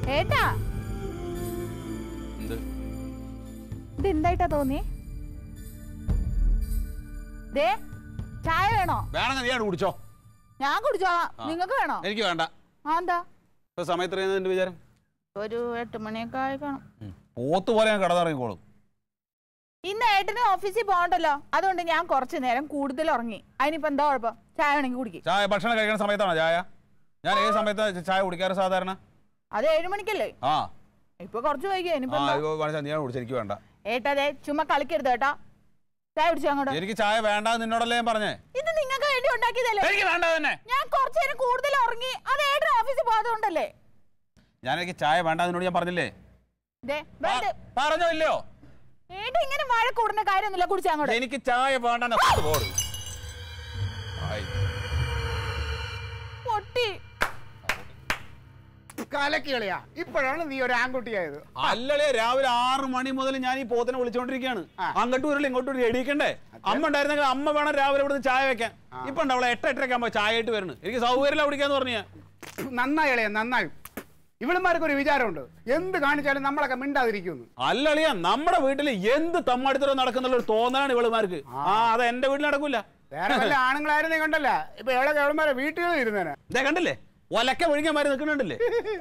ഏട്ടാ എന്ത് ഇത് എന്തായിട്ടാ തോന്നി ദേ ചായ വേണോ വേണമെങ്കിൽ നീ ആണ് കുടിച്ചോ ഞാൻ കുടിച്ചോളാം ആ. നിങ്ങൾക്ക് വേണോ എനിക്ക് വേണ്ട ആ എന്താ ഇപ്പൊ സമയത്ത് എറിയുന്നത് എന്റെ വിചാരം ഒരു എട്ട് മണിയൊക്കെ ആയി കാണും പോത്ത് പോലെ ഞാൻ കടന്നിറങ്ങിക്കോളും ഇന്ന് ഏട്ടന് ഓഫീസിൽ പോകണ്ടല്ലോ അതുകൊണ്ട് ഞാൻ കുറച്ചു നേരം കൂടുതൽ ഉറങ്ങി അതിനിപ്പോ എന്താ കുഴപ്പം ചായ വേണമെങ്കിൽ കുടിക്കും ചായ ഭക്ഷണം കഴിക്കുന്ന സമയത്താണോ ചായ ഞാൻ ഏത് സമയത്ത് ചായ കുടിക്കാറ് സാധാരണ അത് ഏഴു മണിക്കല്ലേ ആ ഇപ്പൊ കുറച്ച് വൈകിയോ ആ ഇനിയിപ്പോ എന്താ? ഇപ്പൊ വേണമെങ്കിൽ നീ ആണ് കുടിച്ച എനിക്ക് വേണ്ട ഏട്ടാ ദേ ചുമ്മാ കളിക്കരുത് കേട്ടാ ചായ കുടിച്ചു അങ്ങോട്ട് എനിക്ക് ചായ വേണ്ട നിന്നോടല്ലേ ഞാൻ പറഞ്ഞേ ഇത് നിങ്ങൾക്ക് വേണ്ടി ഉണ്ടാക്കിയതല്ലേ എനിക്ക് വേണ്ട തന്നെ ഞാൻ കുറച്ചു നേരം കൂടുതൽ ഉറങ്ങി അത് ഏട്ടൻ ഓഫീസിൽ പോകാതുകൊണ്ടല്ലേ ഞാൻ എനിക്ക് ചായ വേണ്ട നിന്നോട് ഞാൻ പറഞ്ഞില്ലേ ദേ വെറുതെ പ- പറഞ്ഞോ ഇല്ലയോ ഏട്ടാ ഇങ്ങനെ മഴ കൂടുന്ന കാര്യമൊന്നുമില്ല കുടിച്ചു അങ്ങോട്ട് എനിക്ക് ചായ വേണ്ട പോട് ആയി. പൊട്ടി കലക്കി കളിയാ ഇപ്പോഴാണ് നീ ഒരു ആൺകുട്ടിയായത് അല്ലളേ രാവിലെ ആറ് മണി മുതൽ ഞാൻ ഈ പോത്തിനെ വിളിച്ചോണ്ടിരിക്കുകയാണ് ആ. അങ്ങോട്ട് വരില്ല ഇങ്ങോട്ട് വരില്ല എണീക്കണ്ടേ അമ്മ ഉണ്ടായിരുന്നെങ്കിൽ അമ്മ വേണം രാവിലെ ഇവിടുന്ന് ചായ വെക്കാൻ ഇപ്പൊ ഉണ്ട് അവളെ എട്ട് എട്ടരയ്ക്ക് ആകുമ്പോ ചായ ആയിട്ട് വരുന്നു എനിക്ക് സൗകര്യമില്ല കുടിക്കാന്ന് പറഞ്ഞ നന്നായി കളിയാ നന്നായി ഇവളുമാർക്ക് ഒരു വിചാരമുണ്ട് എന്ത് കാണിച്ചാലും നമ്മളൊക്കെ മിണ്ടാതിരിക്കുന്നു അല്ലളിയ നമ്മുടെ വീട്ടിൽ എന്ത് തമ്മാടിത്തരം നടക്കുന്നുള്ള ഒരു തോന്നലാണ് ഇവളുമാർക്ക് ആ അത് എന്റെ വീട്ടിൽ നടക്കൂല വേറെ വല്ല ആണുങ്ങളായിരുന്നേ കണ്ടല്ല ഇപ്പൊ എവിടെ എവളുമാരെ വീട്ടുകളിൽ ഇരുന്നേനെ ഇതേ കണ്ടില്ലേ ഒലക്ക ഒഴിഞ്ഞമാര് നിൽക്കുന്നുണ്ടല്ലേ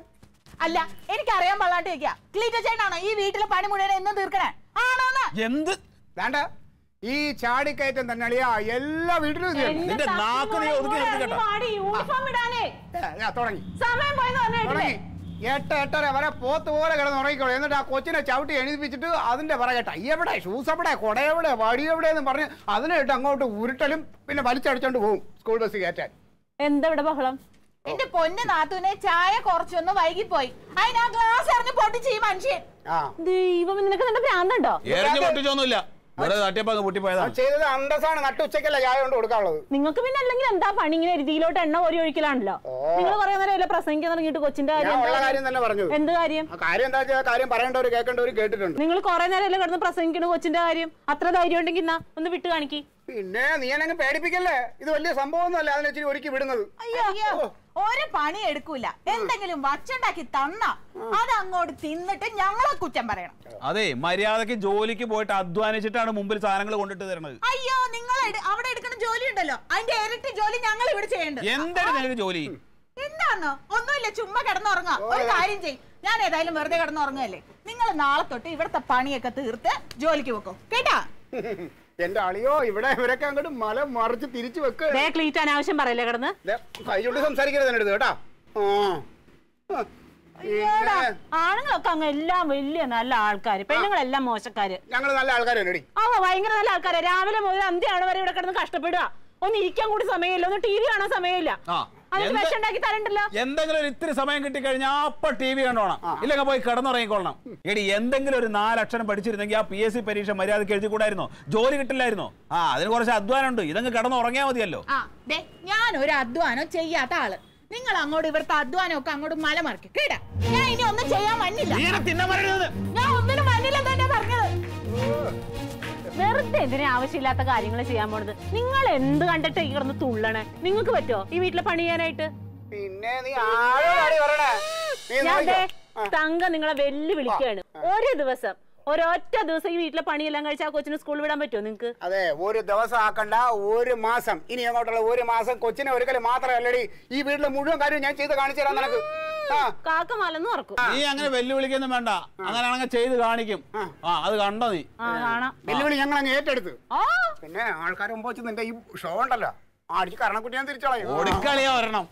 അല്ല എനിക്കറിയാൻ പാടാണ്ട് ചോദിക്കുക ക്ലീറ്റ ചേട്ടനാണോ ഈ വീട്ടിലെ പണി മുഴുവൻ എന്നും തീർക്കണേ ആണോന്ന് എന്ത് വേണ്ട ഈ ചാടിക്കയറ്റം തന്നെ അളിയാ എല്ലാ വീട്ടിലും ഇത് തന്നെ. നിന്റെ നാക്ക് നീ ഒതുക്കി നിർത്തി കേട്ടോ യൂണിഫോം ഇടാനേ ഏ, ആ, തുടങ്ങി സമയം പോയെന്ന് പറഞ്ഞിട്ടില്ലേ തുടങ്ങി എട്ട് എട്ടര വരെ പോത്ത് പോലെ കിടന്ന് ഉറങ്ങിക്കോളൂ എന്നിട്ട് ആ കൊച്ചിനെ ചവിട്ടി എണീപ്പിച്ചിട്ട് അതിന്റെ പിറകെ ടൈ എവിടെ ഷൂസ് എവിടെ കുട എവിടെ വടി എവിടെ എന്ന് പറഞ്ഞ് അതിനായിട്ട് അങ്ങോട്ട് ഉരുട്ടലും പിന്നെ വലിച്ചടിച്ചോണ്ട് പോകും സ്കൂൾ ബസ് കയറ്റാൻ എന്താ ഇവിടെ ബഹളം എന്റെ പൊന്ന് നാത്തൂനെ ചായ കുറച്ചൊന്ന് വൈകിപ്പോയി അതിനാ ഗ്ലാസ് എറിഞ്ഞ് പൊട്ടിച്ച് ഈ മനുഷ്യൻ ആ ദൈവം നിനക്ക് നിന്റെ ഭ്രാന്തണ്ടോ എറിഞ്ഞു പൊട്ടിച്ചൊന്നുമില്ല ഇവിടെ തട്ടിയപ്പോ അങ്ങ് അവൻ പൊട്ടിപ്പോയതാണ് ചെയ്തത് അന്തസ്സാണ് നട്ടുച്ചയ്ക്കല്ല ചായ കൊണ്ട് കൊടുക്കാനുള്ളത് നിങ്ങൾക്ക് പിന്നെ അല്ലെങ്കിൽ എന്താ പണി ഇങ്ങനെ രീതിയിലോട്ട് എണ്ണ ഒരു ഒഴിക്കലാണല്ലോ നിങ്ങൾ കുറെ നേരം അല്ലേ പ്രസംഗിക്കാൻ തുടങ്ങിയിട്ട് കൊച്ചിന്റെ കാര്യം ഞാൻ എന്താ ഉള്ള കാര്യം? കാര്യം തന്നെ പറഞ്ഞത് എന്ത് കാര്യം ആ കാര്യം എന്താ വെച്ചാൽ കാര്യം പറയേണ്ടവർ കേൾക്കേണ്ടവർ കേട്ടിട്ടുണ്ട് നിങ്ങൾ കുറെ നേരം അല്ലേ കിടന്ന് പ്രസംഗിക്കണ കൊച്ചിന്റെ കാര്യം അത്ര ധൈര്യം ഉണ്ടെങ്കിൽ എന്നാ ഒന്ന് വിട്ട് കാണിക്കി പിന്നെ നീ എന്നെ പേടിപ്പിക്കല്ലേ ഇത് വലിയ സംഭവമൊന്നുമല്ല അതിനെ ഇച്ചിരി ഒരുക്കി വിടുന്നത് അയ്യോ ഒരു പണി എടുക്കൂല എന്തെങ്കിലും വച്ചുണ്ടാക്കി തന്ന അത് അങ്ങോട്ട് തിന്നിട്ട് ഞങ്ങളെ കുറ്റം പറയണം അതെ മര്യാദക്ക് ജോലിക്ക് പോയിട്ട് അധ്വാനിച്ചിട്ടാണ് മുമ്പിൽ സാധനങ്ങൾ കൊണ്ടിട്ട് തരണത് അയ്യോ നിങ്ങൾ എട്- അവിടെ എടുക്കുന്ന ജോലി ഉണ്ടല്ലോ അതിന്റെ ഇരട്ടി ജോലി ഞങ്ങൾ ഇവിടെ ചെയ്യേണ്ടത് എന്താണ് നിനക്ക് ജോലി എന്താന്നോ ഒന്നുമില്ല ചുമ്മാ കിടന്നുറങ്ങാം ഒരു കാര്യം ചെയ് ഞാൻ ഏതായാലും വെറുതെ കിടന്നുറങ്ങല്ലേ നിങ്ങൾ നാളെ തൊട്ട് ഇവിടുത്തെ പണിയൊക്കെ തീർത്ത് ജോലിക്ക് വെക്കും കേട്ടാ എന്റെ അളിയോ ഇവിടെ ഇവരൊക്കെ അങ്ങോട്ട് മല മറിച്ച് തിരിച്ചു വെക്ക് ദേ ക്ലീറ്റ് അനാവശ്യം പറയല്ലേ കിടന്ന് ദേ, കൈ കൊണ്ട് സംസാരിക്കരുത് എന്റെ അടുത്ത് കേട്ടാ ആ. ആ. പിന്നെ ആണുങ്ങളൊക്കെ അങ്ങ് എല്ലാം വലിയ നല്ല ആൾക്കാര് പെണ്ണുങ്ങളെല്ലാം മോശക്കാര് ഞങ്ങള് നല്ല ആൾക്കാരല്ലേ ആ ഭയങ്കര നല്ല ആൾക്കാര് രാവിലെ മുതൽ അന്ത്യാണ് വരെ ഇവിടെ കിടന്ന് കഷ്ടപ്പെടുക ഒന്ന് ഇരിക്കാൻ കൂടി സമയമില്ല ഒന്ന് ടി വി കാണാൻ സമയമില്ല ആ അതിന് എന്ത്- വിഷം ഉണ്ടാക്കി തരണ്ടല്ലോ എന്തെങ്കിലും ഒരു ഇത്തിരി സമയം കിട്ടിക്കഴിഞ്ഞാൽ അപ്പൊ ടി വി കണ്ടോണം ഇല്ലെങ്കിൽ പോയി കിടന്നുറങ്ങിക്കൊള്ളണം എടി എന്തെങ്കിലും ഒരു നാലക്ഷരം പഠിച്ചിരുന്നെങ്കിൽ ആ പി എസ് സി പരീക്ഷ മര്യാദക്ക് എഴുതി കൂടായിരുന്നോ ജോലി കിട്ടില്ലായിരുന്നോ ആ അതിന് കുറച്ച് അധ്വാനമുണ്ട് ഇതങ്ങ് കിടന്നുറങ്ങിയാൽ മതിയല്ലോ ആ ദേ ഞാൻ ഒരു അധ്വാനം ചെയ്യാത്ത ആള് നിങ്ങൾ അങ്ങോട്ട് ഇവിടുത്തെ അധ്വാനം ഒക്കെ അങ്ങോട്ട് മലമറിക്കും കേട്ടാ ഞാൻ ഇനി ഒന്നും ചെയ്യാൻ വന്നില്ല നീ എന്നെ തിന്നാൻ വരരുത് ഞാൻ ഒന്നിനും വന്നില്ല തന്നെ പറഞ്ഞത് വെറുതെ എന്തിനാ ആവശ്യമില്ലാത്ത കാര്യങ്ങൾ ചെയ്യാൻ പോണത് നിങ്ങൾ എന്ത് കണ്ടിട്ട് ഈ കിടന്ന് തുള്ളണേ നിങ്ങൾക്ക് പറ്റോ ഈ വീട്ടിലെ പണി ചെയ്യാനായിട്ട് പിന്നെ നീ ആരോടാടി പറയണേ നീ ഞാൻ നോക്കിക്കോ. ദേ തങ്ക നിങ്ങളെ വെല്ലു വിളിക്കാണ് ഒരു ദിവസം ഒരൊറ്റ ദിവസം ഈ വീട്ടിലെ പണിയെല്ലാം കഴിച്ച് ആ കൊച്ചിന് സ്കൂളിൽ വിടാൻ പറ്റുമോ നിങ്ങക്ക് അതെ ഒരു ദിവസം ആക്കണ്ട ഒരു മാസം ഇനി അങ്ങോട്ടുള്ള ഒരു മാസം കൊച്ചിനെ ഒരിക്കലും മാത്രമല്ലടി ഈ വീട്ടിലെ മുഴുവൻ കാര്യം ഞാൻ ചെയ്ത് കാണിച്ചു തരാം നിനക്ക് ആ കാക്ക മലന്ന് ഉറക്കും നീ അങ്ങനെ വെല്ലുവിളിക്കൊന്നും വേണ്ട അങ്ങനെയാണെങ്കിൽ ചെയ്ത് കാണിക്കും ആ അത് കണ്ടോ നീ ആ കാണാം വെല്ലുവിളി ഞങ്ങൾ അങ്ങ് ഏറ്റെടുത്ത് ആ പിന്നെ ആൾക്കാർ മുമ്പ് വെച്ച് നിന്റെ ഈ ഷോ ഉണ്ടല്ലോ അടിച്ച് കരണക്കുട്ടി ഞാൻ തിരിച്ചളയും ഓടിക്കളിയാ വരണം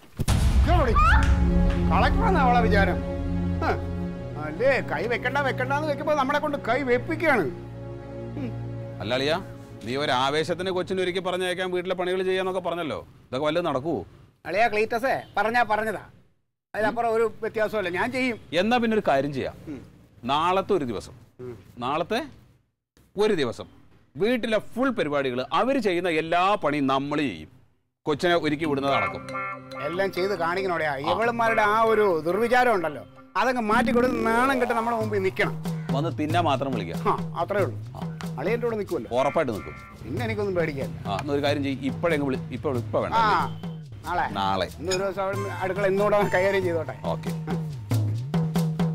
കളക്കണമെന്ന് അവളെ വിചാരം ആ, അല്ലേ കൈ വെക്കണ്ട വെക്കണ്ടെന്ന് വെക്കുമ്പോ നമ്മളെ കൊണ്ട് കൈ വെപ്പിക്കാണ് അല്ലാളിയാ നീ ഒരു ആവേശത്തിന് കൊച്ചിന് ഒരുക്കി പറഞ്ഞേക്കാൻ വീട്ടിലെ പണികൾ ചെയ്യാന്നൊക്കെ പറഞ്ഞല്ലോ ഇതൊക്കെ വല്ലതും നടക്കുവോ അളിയാ ക്ലീറ്റസേ പറഞ്ഞാ പറഞ്ഞതാ അതിനപ്പുറം ഒരു വ്യത്യാസമല്ല ഞാൻ ചെയ്യും എന്നാ പിന്നെ ഒരു കാര്യം ചെയ്യാം നാളത്തെ ഒരു ദിവസം നാളത്തെ ഒരു ദിവസം വീട്ടിലെ ഫുൾ പരിപാടികൾ അവർ ചെയ്യുന്ന എല്ലാ പണിയും നമ്മൾ ചെയ്യും കൊച്ചിനെ ഒരുക്കി വിടുന്നത് നടക്കും എല്ലാം ചെയ്ത് കാണിക്കണോടെയാ ഇവളുമാരുടെ ആ ഒരു ദുർവിചാരം ഉണ്ടല്ലോ അതങ്ങ് മാറ്റി കൊടുത്ത് നാണം കെട്ട് നമ്മുടെ മുമ്പിൽ നിൽക്കണം വന്ന് തിന്നാൻ മാത്രം വിളിക്കാം ആ അത്രേ ഉള്ളൂ അളിയൻ്റെ കൂടെ നിൽക്കുമല്ലോ ഉറപ്പായിട്ട് നിൽക്കും പിന്നെ എനിക്കൊന്നും പേടിക്കാനില്ല ആ എന്നൊരു കാര്യം ചെയ്യും ഇപ്പോഴെങ്ങ് വിളി ഇപ്പൊ ഇപ്പൊ വേണ്ട ആ നാളെ നാളെ ഇന്ന് ഒരു ദിവസം അവിടെ അടുക്കള ഇന്നുകൂടെ കൈകാര്യം ചെയ്തോട്ടെ ഓക്കെ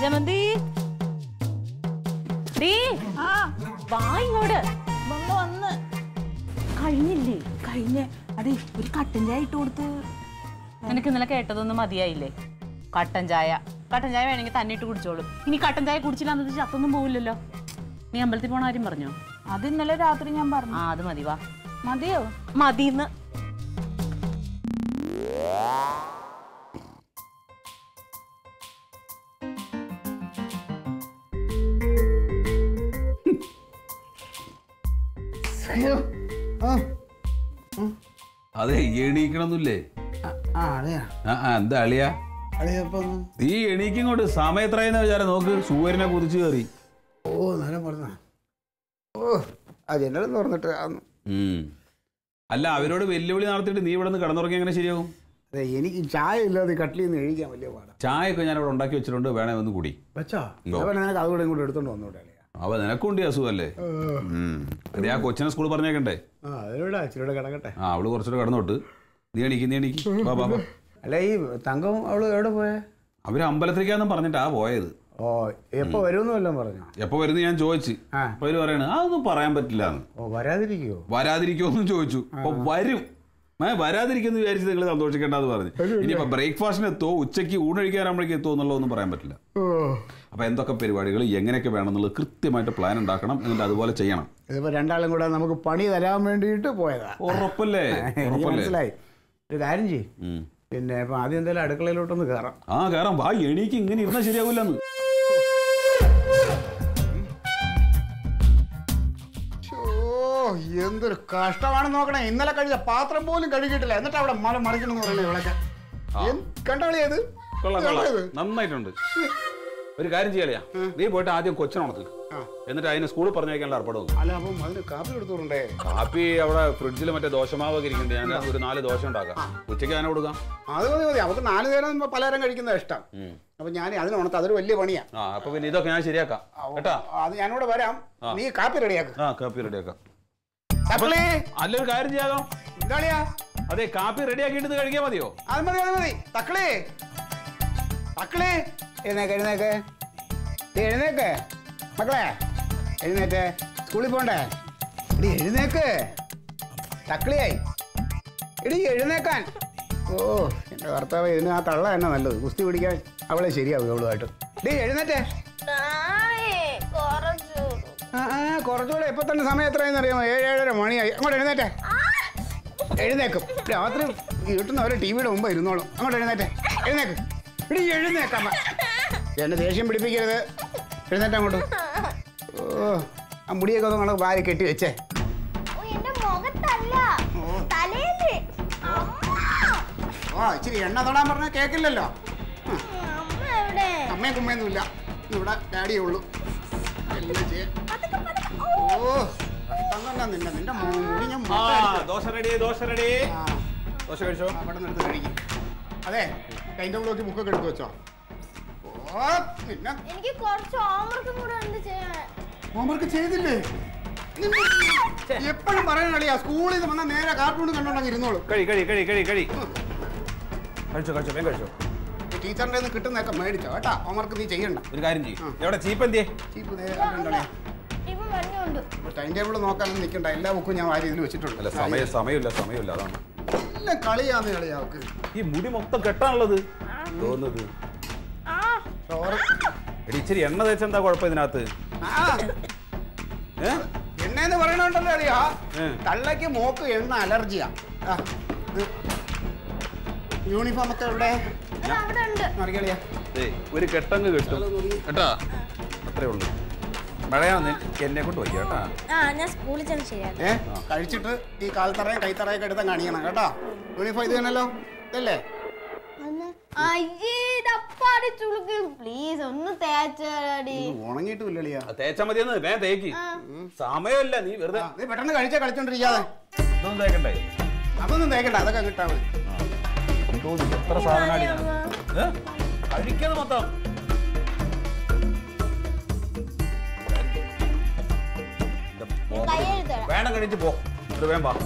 ജമന്തി ഡീ ആ വാ ഇങ്ങോട്ട് വന്ന് വന്ന് കഴിഞ്ഞില്ലേ കഴിഞ്ഞ അതെ ഒരു കട്ടൻ ചായ ഇട്ട് കൊടുത്ത് നിനക്ക് ഇന്നലെ കേട്ടതൊന്നും മതിയായില്ലേ കട്ടൻ ചായ കട്ടൻ ചായ വേണമെങ്കിൽ തന്നെ ഇട്ട് കുടിച്ചോളൂ ഇനി കട്ടൻ ചായ കുടിച്ചില്ല എന്നത് ചത്തൊന്നും പോവില്ലല്ലോ നീ അമ്പലത്തിൽ പോണ കാര്യം പറഞ്ഞോ അത് ഇന്നലെ രാത്രി ഞാൻ പറഞ്ഞു ആ അത് മതി വാ മതിയോ മതിന്ന് അയ്യോ ആ അതെ എണീക്കണമെന്നില്ലേ ആ അതെയാ ആ ആ, എന്താ അളിയാ അളിയപ്പം നീ എണീക്കിങ്ങോട്ട് സമയം എത്രയെന്ന് വിചാരം നോക്ക് സൂര്യനെ കുതിച്ചു കയറി ഓ നേരം പറഞ്ഞ ഓ ആ ജനൽ തുറന്നിട്ട് അന്ന് ഉം. അല്ല അവരോട് വെല്ലുവിളി നടത്തിയിട്ട് നീ ഇവിടെ നിന്ന് കിടന്നുറങ്ങി എങ്ങനെ ശരിയാകും അതെ എനിക്ക് ചായ ഇല്ലാതെ കട്ടിലിൽ നിന്ന് എഴുതിക്കാൻ വലിയ പാടാ ചായയൊക്കെ ഞാൻ ഇവിടെ ഉണ്ടാക്കി വെച്ചിട്ടുണ്ട് വേണേ വന്ന് കൂടി വെച്ചോ ഇങ്ങോ. അതുപോലെ നിനക്ക് അതുകൂടെ ഇങ്ങോട്ട് എടുത്തോണ്ട് വന്നോട്ടെ അളിയാ അവ നിനക്കുണ്ട് ഈ അസുഖമല്ലേ ഉം. അതെ ആ കൊച്ചിനെ സ്കൂൾ പറഞ്ഞേക്കണ്ടേ ആ അതിലൂടെ അച്ഛനോട് കിടക്കട്ടെ ആ അവള് കുറച്ചുകൂടെ കടന്നോട്ട് നീ എണീക്ക് നീ എണീക്ക് വാ വാ വാ അല്ല ഈ തങ്കം അവള് എവിടെ പോയേ അവര് അമ്പലത്തിലേക്കാന്നും പറഞ്ഞിട്ടാ പോയത് ഓ എപ്പോ വരുമെന്ന് വല്ലതും പറഞ്ഞോ എപ്പോ വരുന്നു ഞാൻ ചോദിച്ചു ആ. അപ്പൊ അവര് പറയണ അതൊന്നും പറയാൻ പറ്റില്ല ഓ വരാതിരിക്കുവോ വരാതിരിക്കുമെന്നും ചോദിച്ചു അപ്പൊ വരും ഏ വരാതിരിക്കുന്നു വിചാരിച്ച് നിങ്ങൾ സന്തോഷിക്കേണ്ടെന്ന് പറഞ്ഞു ഇനിയിപ്പോ ബ്രേക്ക്ഫാസ്റ്റിന് എത്തോ ഉച്ചയ്ക്ക് ഊണഴിക്കാറാകുമ്പോഴേക്ക് എത്തോ എന്നുള്ളതൊന്നും പറയാൻ പറ്റില്ല ഓ അപ്പൊ എന്തൊക്കെ പരിപാടികൾ എങ്ങനെയൊക്കെ വേണമെന്നുള്ളത് കൃത്യമായിട്ട് പ്ലാൻ ഉണ്ടാക്കണം എന്നിട്ട് അതുപോലെ ചെയ്യണം ഇതിപ്പോ രണ്ടാളും കൂടെ നമുക്ക് പണി തരാൻ വേണ്ടിയിട്ട് പോയതാ ഉറപ്പല്ലേ എനിക്ക് ഉറപ്പല്ലേ മനസ്സിലായി ഒരു കാര്യം ചെയ്യ് ഉം. പിന്നെ ഇപ്പൊ ആദ്യം എന്തായാലും അടുക്കളയിലോട്ടൊന്ന് കയറാം ആ കയറാം വാ എണീക്ക് ഇങ്ങനെ ഇരുന്നാൽ ശരിയാവില്ലെന്ന് ഓ എന്തൊരു കഷ്ടമാണ് നോക്കണേ ഇന്നലെ കഴിച്ച പാത്രം പോലും കഴുകിയിട്ടില്ല എന്നിട്ട് അവിടെ മല മറിക്കണമെന്ന് പറയുന്നത് ഇവിടെയൊക്കെ കണ്ടോളിയത് കൊള്ളാം കൊള്ളാം നന്നായിട്ടുണ്ട് ഒരു കാര്യം ചെയ്യാലയാ നീ പോയിട്ട് ആദ്യം കൊച്ചിനുണക്ക് ആ. എന്നിട്ട് അതിന് സ്കൂളിൽ പറഞ്ഞേക്കാനുള്ള ഏർപ്പാട് നോക്കും അല്ല അപ്പം അതിന് കാപ്പി എടുത്തോണ്ടേ കാപ്പി അവിടെ ഫ്രിഡ്ജിൽ മറ്റേ ദോശമാവൊക്കെ ഇരിക്കുന്നുണ്ട് ഞാൻ ഒരു നാല് ദോശ ഉണ്ടാക്കാം ഉച്ചയ്ക്ക് അതിനെ കൊടുക്കാം അത് മതി മതി അവർക്ക് നാല് നേരം പലഹാരം കഴിക്കുന്നത് ഇഷ്ടം അപ്പൊ ഞാൻ അതിന് ഉണത്ത് അതൊരു വലിയ പണിയാ ആ അപ്പൊ പിന്നെ ഇതൊക്കെ ഞാൻ ശരിയാക്കാം കേട്ടാ അത് ഞാനിവിടെ വരാം നീ കാപ്പി റെഡിയാക്ക് ആ കാപ്പി റെഡിയാക്കാം തക്കളി അല്ലൊരു കാര്യം ചെയ്യാലോ എന്താളിയാ അതെ കാപ്പി റെഡിയാക്കിയിട്ട് ഇത് കഴിക്കാൻ മതിയോ അത് മതി അത് മതി തക്കളി തക്കളി എഴുന്നേക്ക് എഴുന്നേക്ക് ദേ എഴുന്നേക്ക് മക്കളെ എഴുന്നേറ്റ് സ്കൂളിൽ പോണ്ടേ എടി എഴുന്നേക്ക് തക്കളിയായി എടി എഴുന്നേക്കാൻ ഓ എൻ്റെ ഭർത്താവ് ഇതിന് ആ തള്ള തന്നെ നല്ലത് കുസ്തി പിടിക്കാൻ അവളെ ശരിയാവും അവളുമായിട്ട് ഡീ എഴുന്നേറ്റേ ആ ആ കുറച്ചുകൂടെ ഇപ്പൊ തന്നെ സമയം എത്രയെന്ന് അറിയാമോ ഏഴ് ഏഴര മണിയായി അങ്ങോട്ട് എഴുന്നേറ്റേ എഴുന്നേക്കും രാത്രി കിട്ടുന്നവരെ ടി വിയുടെ മുമ്പ് ഇരുന്നോളും അങ്ങോട്ട് എഴുന്നേറ്റേ എഴുന്നേക്ക് ഇടി എഴുന്നേക്കാം എന്നെ ദേഷ്യം പിടിപ്പിക്കരുത് എഴുന്നേറ്റ് അങ്ങോട്ട് ഓ ആ മുടിയൊക്കെ ഒന്ന് അങ്ങോട്ട് വാരി കെട്ടി വെച്ചേ എന്റെ മുഖത്തല്ല തലയില് ഓ ഇച്ചിരി എണ്ണ തൊടാൻ പറഞ്ഞാൽ കേക്കില്ലല്ലോ ഉം, അമ്മ എവിടെ അമ്മയും കുമ്മയൊന്നും ഇല്ല ഇവിടെ ഡാഡിയേ ഉള്ളൂ എല്ലാം ചെയ്യാൻ ഓ കഷ്ടം തന്നെ നിന്നെ നിന്റെ മു- മുടി ഞാൻ ആ മൊത്തം അടിച്ചു. ദോശ റെഡി ദോശ റെഡി ആ ദോശ കഴിച്ചോ അവിടെ നിന്ന് എടുത്ത് കഴിക്കും അതെ ടൈം ടേബിളൊക്കെ ബുക്കൊക്കെ എടുത്ത് വെച്ചോ ഓ പിന്നെ എനിക്ക് കുറച്ച് ഹോംവർക്കും കൂടെ ഉണ്ട് ചെയ്യാൻ ഹോംവർക്ക് ചെയ്തില്ലേ എപ്പോഴും പറയാൻ കളിയാ സ്കൂളിൽ നിന്ന് വന്നാൽ നേരെ കാർട്ടൂൺ കണ്ടോണ്ടങ്ങ് ഇരുന്നോളൂ കഴി കഴി കഴി കഴി കഴി കഴിച്ചോ കഴിച്ചോ വേഗം കഴിച്ചോ ടീച്ചറിന്റെ നിന്ന് കിട്ടുന്നതൊക്കെ മേടിച്ചോ കേട്ടാ ഹോംവർക്ക് നീ ചെയ്യണ്ട ഒരു കാര്യം ചെയ്യും എവിടെ ചീപ്പ് എന്തിയേ ചീപ്പ് നേരെ കണ്ടോളേ ഇപ്പൊ പറഞ്ഞുണ്ട് ടൈം ടേബിൾ നോക്കാനൊന്നും നിൽക്കണ്ട എല്ലാ ബുക്കും ഞാൻ വാരി ഇതിൽ വെച്ചിട്ടുണ്ട് അല്ല സമയം സമയമില്ല സമയമില്ല അതാണ് എല്ലാം കളിയാന്ന് കളിയാ അവക്ക് ഈ മുടി മൊത്തം കെട്ടാനുള്ളത് തോന്നുന്നത് ആ ചോറ് എടി ഇച്ചിരി എണ്ണ തേച്ചെന്താ കുഴപ്പം ഇതിനകത്ത് ആ ഏ? എണ്ണയെന്ന് പറയണുണ്ടല്ലോ കളിയാ ഏ. തള്ളയ്ക്ക് മോക്ക് എണ്ണ അലർജിയാ ആ, ഇത് യൂണിഫോം ഒക്കെ ഇവിടെ അത് അവിടെ ഉണ്ട് അറിയാളിയാ ദേ, ഒരു കെട്ടങ്ങ് കിട്ടും കേട്ടാ അത്രേ ഉള്ളൂ മഴയാന്ന് എന്നെ കൊണ്ട് വയ്യ കേട്ടാ ആ ഞാൻ സ്കൂളിൽ ചെന്ന് ശരിയാക്കാം ഏ കഴിച്ചിട്ട് ഈ കാൽത്തറയും കൈത്തറയൊക്കെ എടുത്ത് കാണിക്കണം കേട്ടോ യൂണിഫോം ഇത് തന്നെയല്ലോ ഇതല്ലേ അയ്യേ ഇതപ്പാടി ചുളുക്ക് പ്ലീസ് ഒന്ന് തേച്ചടി ഇത് ഉണങ്ങിയിട്ടും ഇല്ലളിയാ തേച്ചാ മതിയെന്ന് വേഗം തേക്ക് സമയമില്ല നീ വെറുതെ നീ പെട്ടെന്ന് കഴിച്ചാ കളിച്ചോണ്ടിരിക്കാതെ ഇതൊന്നും തേക്കണ്ടേ അതൊന്നും തേക്കണ്ട അതൊക്കെ കിട്ടാ മതി തോന്നുന്നു എത്ര സാധനമാണ് ഇതിനകത്ത്? ഏ? കഴിക്കുന്നത് മൊത്തം ഇത് മോ- കൈ എഴുതണം വേണം കഴിച്ച് പോ ഇത് വേം വാ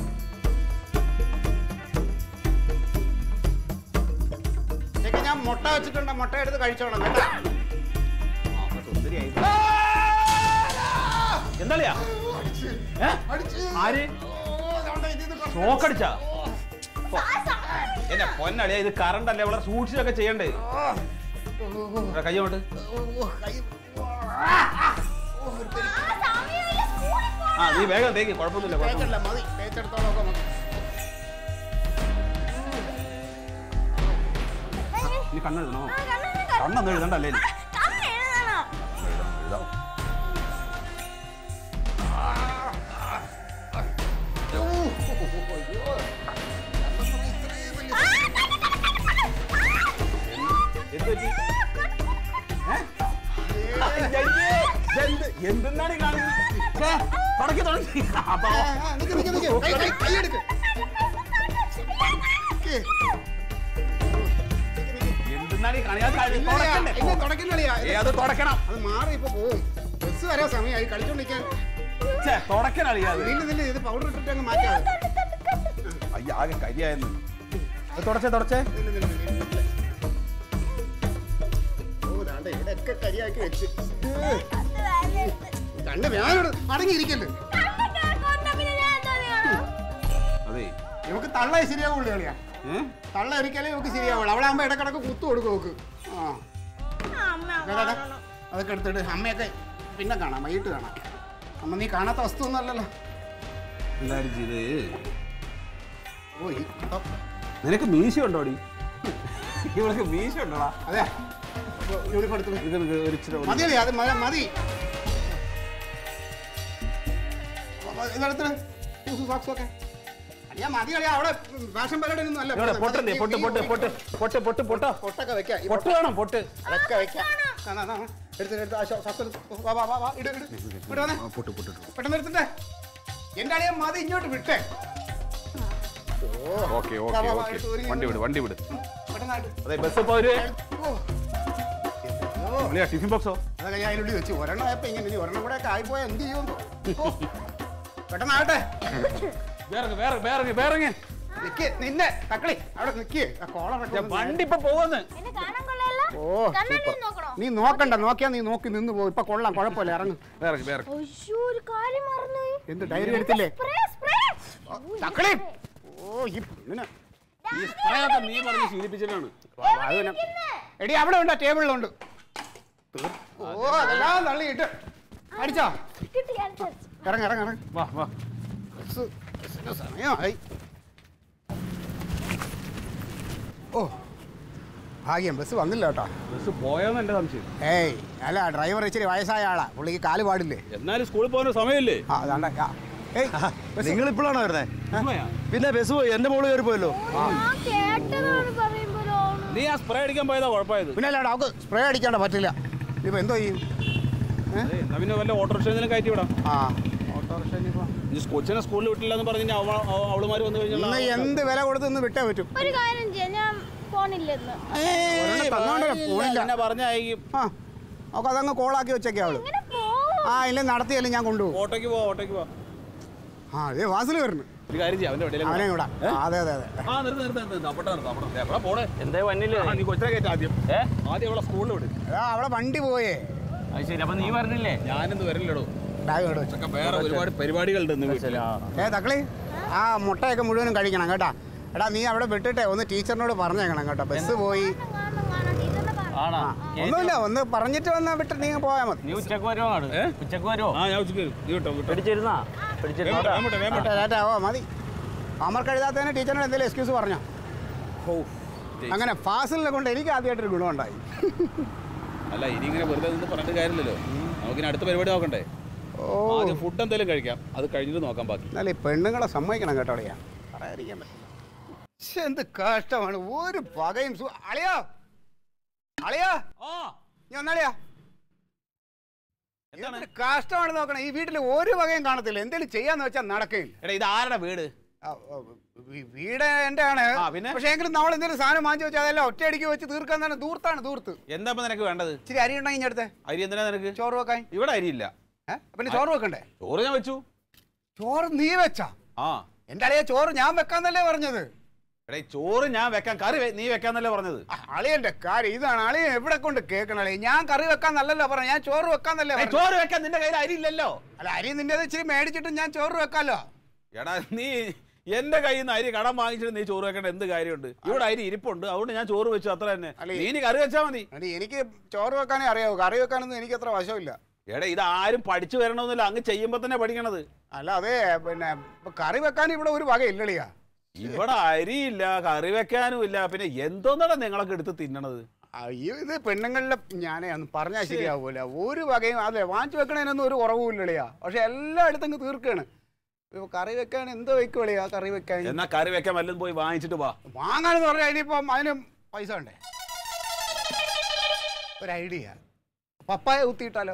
ഇതൊക്കെ ഞാൻ മുട്ട വെച്ചിട്ടുണ്ട് മുട്ട എടുത്ത് കഴിച്ചോണം കേട്ടോ സുന്ദരിയായി എന്താളിയാ ഏ? ആര് ഷോക്കടിച്ചാ എന്നെ പൊന്നളിയാ ഇത് കറണ്ട് അല്ലേ വളരെ സൂക്ഷിച്ചൊക്കെ ചെയ്യണ്ടേ ഇവിടെ കൈ കൊണ്ട് ആ നീ വേഗം തേക്ക് കുഴപ്പമൊന്നുമില്ല കുഴപ്പമൊന്നുമില്ല മതി തേച്ചെടുത്തോളം ഒക്കെ മതി നീ കണ്ണെഴുതണോ കണ്ണൊന്നും എഴുതണ്ടല്ലേ നീ? എഴുതാം എന്ത് പറ്റി? ഏ? അയ്യയ്യേ, ഇതെന്ത്- എന്തെന്നാണ് ഈ കാണിക്കുന്നത്? ഛേ, തുടക്കി തുടക്കി അപ്പൊ നിക്ക് നിക്ക് നിക്ക് കൈ കൈ കൈ എടുക്ക് നിക്ക്. എന്തെന്നാണ് ഈ കാണിക്കുന്നത് അത് തുടക്കണ്ടേ? ഇല്ല, തുടക്കുന്നില്ല. ഏ, അത് തുടക്കണം അത് മാറി ഇപ്പൊ പോവും ബസ് വരാൻ സമയമായി കളിച്ചോണ്ടിരിക്കാൻ ഛേ, തുടക്കണം അറിയാതെ നില്ല് നില്ല് ഇത് പൗഡർ ഇട്ടിട്ട് അങ്ങ് മാറ്റാതെ അയ്യ ആകെ കരിയായെന്ന് അത് തുടച്ചേ തുടച്ചേ നില്ല് നില്ല് നില്ല്. ഓ ദാണ്ടെ ഇവിടെയൊക്കെ കരിയാക്കി വെച്ച് കണ്ണ് വ്യാഴോട് അടങ്ങിയിരിക്കല്ലോ അതെ നമുക്ക് തള്ള ശരിയാവുള്ളൂ കളിയാ ഏ? തള്ള ഒരിക്കലേ നമുക്ക് ശരിയാവുള്ളൂ അവിടെ ആകുമ്പോ ഇടക്കിടക്ക് കുത്തു കൊടുക്കും നോക്ക് ആ ദാ, ദാ, ദാ. അതൊക്കെ എടുത്തിട്ട് അമ്മയൊക്കെ പിന്നെ കാണാം വൈകിട്ട് കാണാം അമ്മ നീ കാണാത്ത വസ്തു ഒന്നല്ലല്ലോ എല്ലാരും ചെയ്ത് ഓ ഈ ഓ, നിനക്ക് മീശ ഉണ്ടോടി ഇവൾക്ക് മീശ ഉണ്ടോടാ അതെ യൂണിഫോം എടുത്ത് ഇത് നിനക്ക് ഒരു ഇച്ചിരി മതി അല്ലേ അത് മതി മതി ഇതെടുത്ത് സോക്സ് ഒക്കെ അടിയാ മതി കളിയാ അവിടെ ഫാഷൻ പരേഡ് ഒന്നും അല്ല ഇവിടെ പൊട്ടല്ലേ പൊട്ട് പൊട്ട് പൊട്ട് പൊട്ട് പൊട്ട് പൊട്ടോ പൊട്ടൊക്കെ വെക്കാം ഈ പൊട്ട് വേണം പൊട്ട് അതൊക്കെ വെക്കാം ആ, ആ, ആ, എടുത്ത് എടുത്ത് ആ ഷോ- സോക്സ് എടുത്ത്. വാ വാ വാ വാ ഇട് ഇട് ഇങ്ങോട്ട് വന്നേ പൊട്ട് പൊട്ട് പെട്ടെന്ന് എടുത്തിട്ടേ എന്റെ അളിയാ മതി ഇങ്ങോട്ട് വിട്ടേ ഓക്കെ വാ, ഓക്കെ വാ, വാ, ഓക്കെ എടുത്ത് ഒരു വണ്ടി വിട് വണ്ടി വിട് പെട്ടെന്നായിട്ട് അതെ ബസ് ഇപ്പൊ ഒരു ഓ ഓ വിളിയാ ടിഫിൻ ബോക്സോ അതൊക്കെ ഞാൻ അതിനുള്ളിൽ വെച്ച് ഒരെണ്ണം ആയപ്പോ ഇങ്ങനെ ഇനി ഒരെണ്ണം കൂടെ ഒക്കെ ആയിപ്പോയാൽ എന്ത് ചെയ്യുമെന്ന് ഓ, പെട്ടെന്നാകട്ടെ വേറെ വേറെ വേറെ വേറെ നിക്ക് നിന്നെ തക്കളി അവിടെ നിക്ക് ആ കോളറൊക്കെ ഒന്ന് വണ്ടി ഇപ്പൊ പോവന്ന് ഓ സൂപ്പർ. നീ നോക്കണ്ട നോക്കിയാ നീ നോക്കി നിന്ന് പോകും ഇപ്പൊ കൊള്ളാം കുഴപ്പമില്ല ഇറങ്ങും വേറെ വേറെ ഒരു കാര്യം മറന്നു എന്ത് ഡയറി എടുത്തില്ലേ സ്പ്രേ സ്പ്രേ തക്കളി ഓ ഈ പെണ്ണിനെ ഈ spray ഒക്കെ നീ പറഞ്ഞ് ശീലിപ്പിച്ചിട്ടാണ് അത് പിന്നെ എടി അവിടെ ഉണ്ട് ടേബിളിലുണ്ട് ഓ അതെല്ലാം തള്ളിയിട്ട് അടിച്ചോ കിട്ടി അടുത്ത ഇറങ്ങ ഇറങ്ങ ഇറങ്ങ വാ വാ ബസ് ബസ്സിന്റെ സമയമായി ഓ ഭാഗ്യം ബസ് വന്നില്ല കേട്ടോ ബസ് പോയോന്ന് എന്റെ സംശയം ഏയ് അല്ല ഡ്രൈവർ ഇച്ചിരി വയസ്സായ ആളാ പുള്ളിക്ക് കാല് പാടില്ലേ എന്നാലും സ്കൂളിൽ പോകുന്ന സമയമില്ലേ ആ അതാണ്ട ആ. ഏയ് ബസ് നിങ്ങൾ ഇപ്പോഴാണോ വരുന്നത് പോയാ? പിന്നെ ബസ് പോയി എന്റെ മോള് കയറി പോയല്ലോ ഞാൻ കേട്ടതാണ് പറയുമ്പോഴോ നീ ആ സ്പ്രേ അടിക്കാൻ പോയതാ കുഴപ്പമായത് പിന്നെ അല്ലാണ്ട് അവൾക്ക് സ്പ്രേ അടിക്കാണ്ട് പറ്റില്ല ഇപ്പൊ എന്തോ ചെയ്യും അതെ, എന്നാ പിന്നെ വല്ല ഓട്ടോറിക്ഷ കയറ്റി വിടാം ആ ഓട്ടോറിക്ഷ ഇനിയിപ്പോ ഈ കൊച്ചിനെ സ്കൂളിൽ വിട്ടില്ല എന്ന് പറഞ്ഞ് അവ അവ- അവളുമാര് വന്നു ഇന്ന് കഴിഞ്ഞാൽ എന്ത് വില കൊടുത്ത് ഇന്ന് വിട്ടേ പറ്റും ഒരു കാര്യം ചെയ്യാം ഞാൻ പോണില്ലെന്ന് ഒരെണ്ണം തന്നോണ്ടല്ലോ, പോണില്ല. എന്നെ പറഞ്ഞയക്കും ആ അവൾക്ക് അതങ്ങ് കോളാക്കി വെച്ചേക്കെ അവള് ഇങ്ങനെ പോവും ആ ഇല്ല നടത്തിയല്ലേ ഞാൻ കൊണ്ടുപോകും ഓട്ടോയ്ക്ക് പോ ഓട്ടോയ്ക്ക് പോ ആ അതേ വാസിൽ വരുന്നു ഒരു കാര്യം ചെയ്യാം അവന്റെ വെളിയിലേക്ക് അവനെ ഇവിടെ ആ, അതെ അതെ അതെ ആ നിർത്ത് നിർത്ത് നിർത്ത് അപ്പട്ടെ നിർത്ത് അപ്പട്ടെ എവിടെ പോണേ എന്തേ വന്നില്ലേ ആ, നീ കൊച്ചിനെ കയറ്റി ആദ്യം ഏ ആദ്യം അവളെ സ്കൂളിൽ വിട് എടാ, അവളെ വണ്ടി പോയേ അത് ശരി അപ്പൊ നീ പറഞ്ഞില്ലേ ഞാനിന്ന് വരില്ലടോ ബാഗ് ഇവിടെ വെച്ചു ഒക്കെ വേറെ ഒരുപാട് പരിപാടികളുണ്ട് ഇന്ന് വീട്ടിൽ ഏ തക്കളി ആ മുട്ടയൊക്കെ മുഴുവനും കഴിക്കണം കേട്ടാ എടാ നീ അവിടെ വിട്ടിട്ടെ ഒന്ന് ടീച്ചറിനോട് പറഞ്ഞേക്കണം കേട്ടോ ബസ് പോയി കാണണം കാണാം ടീച്ചറിനെ കാണാം ആണാ ഒന്നുമില്ല ഒന്ന് പറഞ്ഞിട്ട് വന്നാ വിട്ടിട്ട് നീ പോയാൽ മതി നീ ഉച്ചക്ക് വരുമോ ആണ് ഏ? ഉച്ചക്ക് വരുമോ ആ ഞാൻ ഉച്ചയ്ക്ക് വരും. നീ വിട്ടോ വിട്ടോ പിടിച്ചിരുന്നാ വേഗം പിടിച്ചിരുന്നോ വിട്ടോ, വേഗം വിട്ടോ, വേഗം വിട്ടോ. ലേറ്റാ ഓ മതി ഹോംവർക്ക് എഴുതാത്തതിന് ടീച്ചറിനോട് എന്തെങ്കിലും എക്സ്ക്യൂസ് പറഞ്ഞോ ഹോ, അങ്ങനെ ഫാസിലിനെ കൊണ്ട് എനിക്ക് ആദ്യമായിട്ടൊരു ഗുണമുണ്ടായി അല്ല ഇനി ഇങ്ങനെ വെറുതെ നിന്ന് പറഞ്ഞിട്ട് കാര്യമില്ലല്ലോ നമുക്കിനി അടുത്ത പരിപാടി നോക്കണ്ടേ ഓ ആദ്യം ഫുഡ് എന്തെങ്കിലും കഴിക്കാം അത് കഴിഞ്ഞിട്ട് നോക്കാം ബാക്കി എന്നാലും ഈ പെണ്ണുങ്ങളെ സമ്മതിക്കണം കേട്ടോ അളിയാ പറയാതിരിക്കാൻ പറ്റില്ല ശ്ശെ, എന്ത് കഷ്ടമാണ് ഒരു പകയും സു അളിയാ അളിയാ ആ നീ ഒന്നളിയാ എന്താണ് എന്തൊരു കഷ്ടമാണ് നോക്കണം ഈ വീട്ടിൽ ഒരു വകയും കാണത്തില്ല എന്തെങ്കിലും ചെയ്യാന്ന് വെച്ചാൽ നടക്കുകയും എടാ ഇത് ആരുടെ വീട് ആ, ആ, വീ- വീട് എന്റെ ആണ് ആ, പിന്നെ? പക്ഷേ എങ്കിലും നമ്മൾ എന്തെങ്കിലും സാധനം വാങ്ങിച്ചു വെച്ചാൽ അതെല്ലാം ഒറ്റയടിക്ക് വെച്ച് തീർക്കാൻ തന്നെ ദൂർത്താണ് ദൂർത്ത് എന്താ ഇപ്പൊ നിനക്ക് വേണ്ടത് ഇച്ചിരി അരി ഉണ്ടെങ്കിൽ ഇഞ്ഞടുത്തെ അരി എന്തിനാ നിനക്ക് ചോറ് വെക്കാൻ ഇവിടെ അരിയില്ല ഏ പിന്നെ ചോറ് വെക്കണ്ടേ ചോറ് ഞാൻ വെച്ചു ചോറ് നീ വെച്ചാ ആ എന്റെ അളിയെ ചോറ് ഞാൻ വെക്കാന്നല്ലേ പറഞ്ഞത് എടേ ചോറ് ഞാൻ വെക്കാൻ കറി വെ- നീ വെക്കാന്നല്ലേ പറഞ്ഞത് ആ, അളിയന്റെ കാര്യം ഇതാണ് അളിയൻ എവിടെ കൊണ്ട് കേൾക്കണം അളിയ ഞാൻ കറി വെക്കാൻ നല്ലല്ലോ പറഞ്ഞു ഞാൻ ചോറ് വെക്കാന്നല്ലേ ഏയ്, പറഞ്ഞത്. ചോറ് വെക്കാൻ നിന്റെ കയ്യിൽ അരി ഇല്ലല്ലോ അല്ല അരി നിന്റെ ഇച്ചിരി മേടിച്ചിട്ട് ഞാൻ ചോറ് വെക്കാലോ എടാ നീ എന്റെ കയ്യിൽ നിന്ന് അരി കടം വാങ്ങിച്ചിട്ട് നീ ചോറ് വെക്കേണ്ട എന്ത് കാര്യമുണ്ട് ഇവിടെ അരി ഇരിപ്പുണ്ട് അതുകൊണ്ട് ഞാൻ ചോറ് വെച്ചു അത്ര തന്നെ അല്ല, നീ ഇനി കറി വെച്ചാ മതി അടി എനിക്ക് ചോറ് വെക്കാനേ അറിയാവൂ കറി വെക്കാനൊന്നും എനിക്ക് അത്ര വശമില്ല എടാ ഇത് ആരും പഠിച്ചു വരണമെന്നില്ല അങ്ങ് ചെയ്യുമ്പോ തന്നെ പഠിക്കണത് അല്ല അതെ പിന്നെ ഇപ്പൊ കറി വെക്കാൻ ഇവിടെ ഒരു വക ഇല്ലളിയാ ഇവിടെ അരിയില്ല കറി വെക്കാനും ഇല്ല പിന്നെ എന്തോന്നടാ നിങ്ങളൊക്കെ എടുത്ത് തിന്നണത് അയ്യോ ഇത് പെണ്ണുങ്ങളിലെ ഞാനേ ഒന്ന് പറഞ്ഞാൽ ശരിയാവൂല ഒരു വകയും അതെ വാങ്ങിച്ചു വെക്കണതിനൊന്നും ഒരു കുറവും ഇല്ലളിയാ പക്ഷെ എല്ലായിടത്തും അങ്ങ് തീർക്കാണ് ഇപ്പൊ കറി വെക്കാൻ എന്തോ വെക്കുവളിയാ കറി വെക്കാൻ എന്നാ കറി വെക്കാൻ വല്ലതും പോയി വാങ്ങിച്ചിട്ട് വാ വാങ്ങാനെന്ന് പറഞ്ഞാൽ ഇനിയിപ്പം അതിന് പൈസ ഉണ്ടേ ഒരു ഐഡിയ പപ്പായ കുത്തിയിട്ടാലോ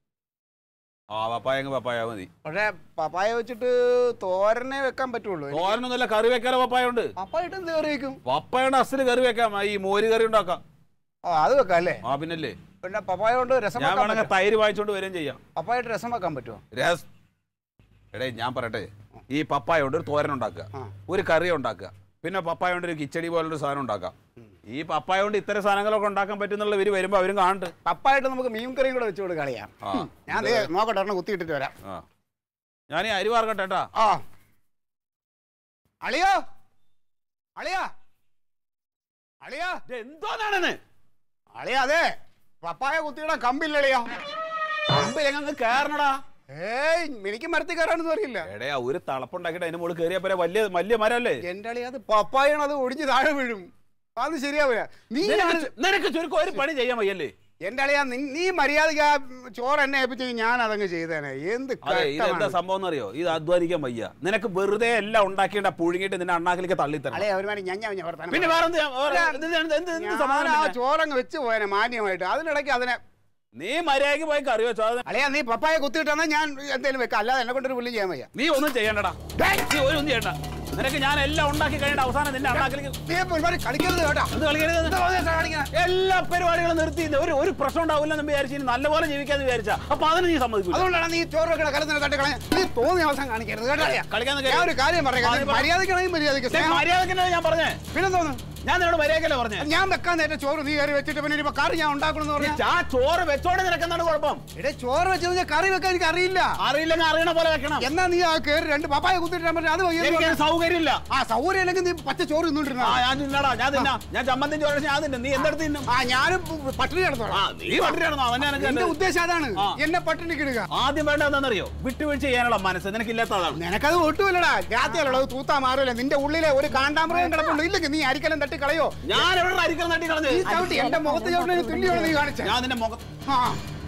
ആ പപ്പായങ്ങ് പപ്പായ മതി പക്ഷേ പപ്പായ വെച്ചിട്ട് തോരനെ വെക്കാൻ പറ്റുള്ളൂ എനിക്ക് തോരനൊന്നുമല്ല കറി വെക്കാനോ പപ്പായ ഉണ്ട് പപ്പായ ഇട്ട് എന്ത് കറി വെക്കും പപ്പായുടെ അസല് കറി വെക്കാം ഈ മോര് കറി ഉണ്ടാക്കാം ആ അത് വെക്കാം അല്ലേ ആ പിന്നല്ലേ പിന്നെ പപ്പായ കൊണ്ട് രസം ഞാൻ വെക്കാൻ വേണമെങ്കിൽ പറ്റുമോ? തൈര് വാങ്ങിച്ചോണ്ട് വരികയും ചെയ്യാം പപ്പായ ഇട്ട് രസം വെക്കാൻ പറ്റുമോ രസ് എടേ ഞാൻ പറയട്ടെ ഈ പപ്പായ കൊണ്ട് ഒരു തോരൻ ഉണ്ടാക്കുക ആ. ഒരു കറി ഉണ്ടാക്കുക പിന്നെ പപ്പായ കൊണ്ട് ഒരു കിച്ചടി പോലൊരു സാധനം ഉണ്ടാക്കാം ഈ പപ്പായ കൊണ്ട് ഇത്തരം സാധനങ്ങളൊക്കെ ഉണ്ടാക്കാൻ പറ്റുന്നുള്ള ഇവര് വരുമ്പോ അവരും കാണണ്ട് പപ്പായ ഇട്ട് നമുക്ക് മീൻ കറിയും കൂടെ വെച്ച് കൊടുക്കാം കളിയാം ആ ഞാൻ ദേ നോക്കട്ടെ ഒരെണ്ണം കുത്തിയിട്ടിട്ട് വരാം ആ ഞാൻ ഈ അരി വാർക്കട്ടെ കേട്ടാ ആ അളിയോ അളിയാ അളിയാ എന്തോന്നാണെന്ന് അളിയാ അതെ പപ്പായ കുത്തിയിടാൻ കമ്പില്ലളിയാ അങ്ങ് കയറണടാ ഏയ് എനിക്ക് മരത്തിൽ കയറാനൊന്നും അറിയില്ല എടേ ആ ഒരു തളപ്പുണ്ടാക്കിയിട്ട് അതിന് മുകളിൽ കയറിയ പോലെ വലിയ വലിയ മരമല്ലേ എന്റെ അളിയാ അത് പപ്പായാണ് അത് ഒടിഞ്ഞ് താഴെ വീഴും അത് ശരിയാവില്ല നീ നിനക്ക് ചു- നിനക്ക് ചുരുക്കം ഒരു പണി ചെയ്യാൻ വയ്യല്ലേ എന്റെ അളിയാ നി- നീ മര്യാദക്ക് ആ ചോറ് എന്നെ ഏൽപ്പിച്ചെങ്കിൽ ഞാൻ അതങ്ങ് ചെയ്തേനെ എന്ത് അതെ ഇതെന്താ കഷ്ടമാണ്. സംഭവം എന്നറിയോ ഇത് അധ്വാനിക്കാൻ വയ്യ നിനക്ക് വെറുതെ എല്ലാം ഉണ്ടാക്കിയിട്ട് പുഴുങ്ങിയിട്ട് നിന്റെ അണ്ണാക്കിലേക്ക് തള്ളിത്തരണം അളിയാ ഒരു മാതിരി ഞഞ്ഞ ഞഞ്ഞ വർത്താനം പിന്നെ പറ. വേറെ എന്ത് ചെയ്യാൻ- വേറെ എന്ത് എന്ത് എന്ത് എന്ത് ഞാൻ സമാധാനം ആ പിന്നെ? ചോറങ്ങ് വെച്ച് പോയനെ മാന്യമായിട്ട് അതിനിടയ്ക്ക് അതിനെ നീ മര്യാദക്ക് പോയി കറി വെച്ചോ അത് അളിയാ നീ പപ്പായ കുത്തിയിട്ടാ ഞാൻ എന്തെങ്കിലും വെക്കാം അല്ലാതെ എന്നെ കൊണ്ടൊരു പുല്ലും ചെയ്യാൻ വയ്യ നീ ഒന്നും ചെയ്യണ്ടടാ നീ ഒരു ഒന്നും ചെയ്യണ്ട നിനക്ക് ഞാൻ എല്ലാം ഉണ്ടാക്കി കഴിഞ്ഞിട്ട് അവസാനം നിന്റെ അണ്ണാക്കിലേക്ക് നീ ഇപ്പൊ ഒരുപാട് കളിക്കരുത് കേട്ടോ എന്ത് കളിക്കരുത് എന്താ പറഞ്ഞാ കളിക്കണെ? എല്ലാ പരിപാടികളും നിർത്തി ഇത് ഒരു ഒരു പ്രശ്നം ഉണ്ടാവില്ലെന്ന് വിചാരിച്ചു ഇനി നല്ലപോലെ ജീവിക്കാന്ന് വിചാരിച്ചാ അപ്പൊ അതിന് നീ സമ്മതിക്കൂല അതുകൊണ്ടാണ് നീ ചോറ് വെക്കണ കലത്തിന് തട്ടി കളയാൻ നീ തോന്നിയ അവസാനം കാണിക്കരുത് കേട്ടോ അളിയാ. കളിക്കാൻ ഞാൻ ഒരു കാര്യം പറയാം ആ, നീ പറ. മര്യാദക്കാണെങ്കിൽ മര്യാദക്ക് സ്നേഹം മര്യാദക്കല്ലേ ഞാൻ പറഞ്ഞേ പിന്നെ തോന്നുന്നു ഞാൻ നിന്നോട് മര്യാദക്കല്ലേ പറഞ്ഞേ ഞാൻ വെക്കാൻ നേരത്തെ ചോറ് നീ കയറി വെച്ചിട്ട് പിന്നെ ഇനിയിപ്പോ കറി ഞാൻ ഉണ്ടാക്കണമെന്ന് പറഞ്ഞാൽ ആ ചോറ് വെച്ചോണ്ട് നിനക്കെന്താണ് കുഴപ്പം എടേ ചോറ് വെച്ച് കഴിഞ്ഞാൽ കറി വെക്കാൻ എനിക്ക് അറിയില്ല അറിയില്ലെങ്കിൽ അറിയണ പോലെ വെക്കണം എന്നാ നീ ആ കയറി രണ്ട് പപ്പായ കുത്തിയിട്ട് പറഞ്ഞാൽ അത് വയ്യ എന്ന് എനിക്ക് പറഞ്ഞാ- സൗകര്യമില്ല ആ സൗകര്യം അല്ലെങ്കിൽ നീ പച്ച ചോറ് തിന്നോണ്ടിരുന്ന ആ ഞാൻ തിന്നടാ ഞാൻ തിന്നാ ഞാൻ ചമ്മന്തി ചോറ് ഞാൻ തിന്നും നീ എന്തെടുത്ത് തിന്നും ആ ഞാനും പട്ടിണി ആ കിടന്നോളാം നീ പട്ടിണിയാണെന്നോ അതന്നെ എനിക്ക് എന്റെ നല്ലത്. ഉദ്ദേശം അതാണ് ആ. എന്നെ പട്ടിണിക്ക് ഇടുക ആദ്യം വേണ്ട എന്താണെന്നറിയോ വിട്ടുവീഴ്ച ചെയ്യാനുള്ള മനസ്സ് നിനക്കില്ലാത്തതാണ് നിനക്കത് ഒട്ടുമില്ലടാ രാത്രിയല്ലോ തൂത്താ മാറില്ല നിന്റെ ഉള്ളിലെ ഒരു കാണ്ടാമൃഗം കിടപ്പുണ്ട് ഇല്ലെങ്കിൽ നീ അരിക്കലം തട്ടി കളയോ ഞാൻ എവിടെ അരിക്കണം തട്ടി കളഞ്ഞ് ഈ ചവിട്ടി എന്റെ മുഖത്ത് ചവിട്ടിന് തുല്യമാണ് നീ കാണിച്ചത് ഞാൻ നിന്റെ മുഖം ആ.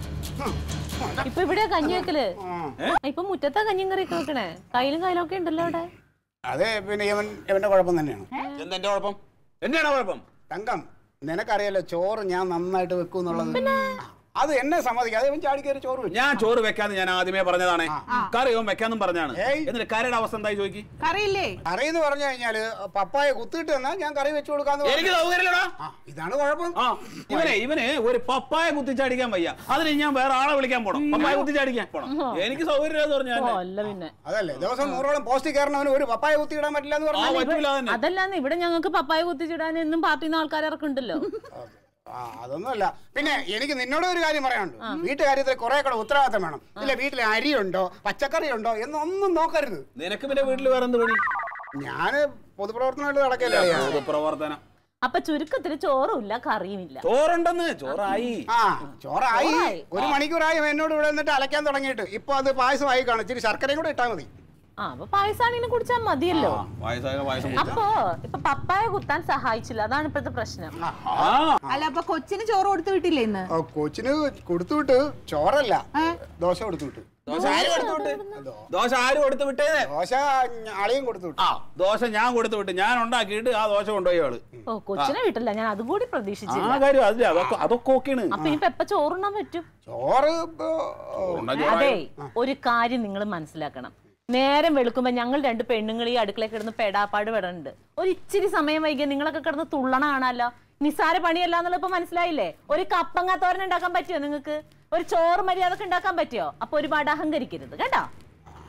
ഇപ്പൊ ഇവിടെ കഞ്ഞി വെക്കല് ആ. ഇപ്പൊ മുറ്റത്താ കഞ്ഞിയും കറിയൊക്കെ വെക്കണേ കയ്യിലും കയ്യിലും ഒക്കെ ഉണ്ടല്ലോ അവിടെ അതെ പിന്നെ ഇവൻ ഇവന്റെ കുഴപ്പം തന്നെയാണ് എന്താ എന്റെ കുഴപ്പം എന്റെയാണോ കുഴപ്പം തങ്കം നിനക്കറിയാലോ ചോറ് ഞാൻ നന്നായിട്ട് വെക്കും എന്നുള്ളത് അത് എന്നെ സമ്മതിക്കാം അത് ഇവൻ ചാടിക്കയറി ചോറ് വെച്ചു ഞാൻ ചോറ് വെക്കാന്ന് ഞാൻ ആദ്യമേ പറഞ്ഞതാണ് കറിയോ വെക്കാന്നും പറഞ്ഞാണ് ഏയ്. എന്നിട്ട് കറിയുടെ അവസ്ഥ എന്തായി ചോദിക്കി കറിയില്ലേ കറി എന്ന് പറഞ്ഞു കഴിഞ്ഞാല് പപ്പായ കുത്തിയിട്ട് തന്നാ ഞാൻ കറി വെച്ചു കൊടുക്കാന്ന് പറഞ്ഞു. എനിക്ക് സൗകര്യമില്ലടാ ആ, ഇതാണ് കുഴപ്പം ആ ഇവനെ ഇവന് ഒരു പപ്പായ കുത്തിച്ചടിക്കാൻ വയ്യ അതിന് ഞാൻ വേറെ ആളെ വിളിക്കാൻ പോണം പപ്പായ കുത്തിച്ചടിക്കാൻ പോണം എനിക്ക് സൗകര്യം പറഞ്ഞാൽ ഓ അല്ല പിന്നെ അതല്ലേ ദിവസം നൂറോളം പോസ്റ്റ് കയറണവന് ഒരു പപ്പായ കുത്തിയിടാൻ പറ്റില്ല എന്ന് ആ പറഞ്ഞു പറ്റൂല തന്നെ അതല്ലാന്ന് ഇവിടെ ഞങ്ങൾക്ക് പപ്പായ കുത്തിച്ചിടാൻ എന്നും പാർട്ടിയിൽ നിന്ന് ആൾക്കാർ ഇറക്കുന്നുണ്ടല്ലോ ആ അതൊന്നുമല്ല പിന്നെ എനിക്ക് നിന്നോട് ഒരു കാര്യം പറയാനുണ്ട് വീട്ടുകാര്യത്തിൽ കുറെ കൂടെ ഉത്തരവാദിത്തം വേണം ഇല്ല വീട്ടിൽ അരിയുണ്ടോ പച്ചക്കറി ഉണ്ടോ എന്നൊന്നും നോക്കരുത് നിനക്ക് പിന്നെ വീട്ടിൽ വേറെ എന്ത് പണി ഞാന് പൊതുപ്രവർത്തനമായിട്ട് നടക്കല്ലേ പ്രവർത്തനം അപ്പൊ ചുരുക്കത്തിൽ ചോറും ഇല്ല കറിയും ഇല്ല ചോറുണ്ടെന്ന് ചോറായി ആ ചോറായി ചോറായി. ഒരു മണിക്കൂറായി എന്നോട് ഇവിടെ നിന്നിട്ട് അലക്കാൻ തുടങ്ങിയിട്ട് ഇപ്പൊ അത് പായസമായി കാണും ഇച്ചിരി ശർക്കരയും കൂടെ ഇട്ടാൽ മതി ആ അപ്പൊ പായസാണെങ്കിലും കുടിച്ചാൽ മതിയല്ലോ ആ, വയസ്സായ പായസം കുടിച്ചാ. അപ്പോ ഇപ്പൊ പപ്പായ കുത്താൻ സഹായിച്ചില്ല അതാണ് ഇപ്പോഴത്തെ പ്രശ്നം ആ അല്ല അപ്പൊ കൊച്ചിന് ചോറ് കൊടുത്തു വിട്ടില്ലേ ഇന്ന് ആ, കൊച്ചിന് കൊടുത്തുവിട്ട് ചോറല്ല ദോശ കൊടുത്തുവിട്ട് ദോശ ആര് കൊടുത്തു വിട്ട് ദോശ ആര് കൊടുത്തു വിട്ടേ ദോശ അളിയും കൊടുത്തുവിട്ടു ആ ദോശ ഞാൻ കൊടുത്തു വിട്ട് ഞാൻ ഉണ്ടാക്കിയിട്ട് ആ ദോശ കൊണ്ടുപോയി ആള് ഓ കൊച്ചിനെ വിട്ടില്ല ഞാൻ അതും കൂടി ആ പ്രതീക്ഷിച്ചില്ല കാര്യം അതില്ല അതൊക്കെ അതൊക്കെ ഓക്കെയാണ് അപ്പൊ ഇനിയിപ്പോ എപ്പ ചോറുണ്ണാൻ പറ്റും ചോറ് ഇപ്പൊ, ഓ, അതെ ഒരു കാര്യം നിങ്ങൾ മനസ്സിലാക്കണം നേരം വെളുക്കുമ്പോ ഞങ്ങൾ രണ്ട് പെണ്ണുങ്ങൾ ഈ അടുക്കളയിൽ കിടന്ന് പെടാപ്പാട് പെടുന്നുണ്ട് ഒരു ഇച്ചിരി സമയം വൈകിയ നിങ്ങളൊക്കെ കിടന്ന് തുള്ളണ കാണാലോ നിസ്സാര പണിയല്ല എന്നുള്ള ഇപ്പൊ മനസ്സിലായില്ലേ ഒരു കപ്പങ്ങ തോരൻ ഉണ്ടാക്കാൻ പറ്റുമോ നിങ്ങൾക്ക് ഒരു ചോറ് മര്യാദക്ക് ഉണ്ടാക്കാൻ പറ്റുമോ അപ്പൊ ഒരുപാട് അഹങ്കരിക്കരുത് കേട്ടോ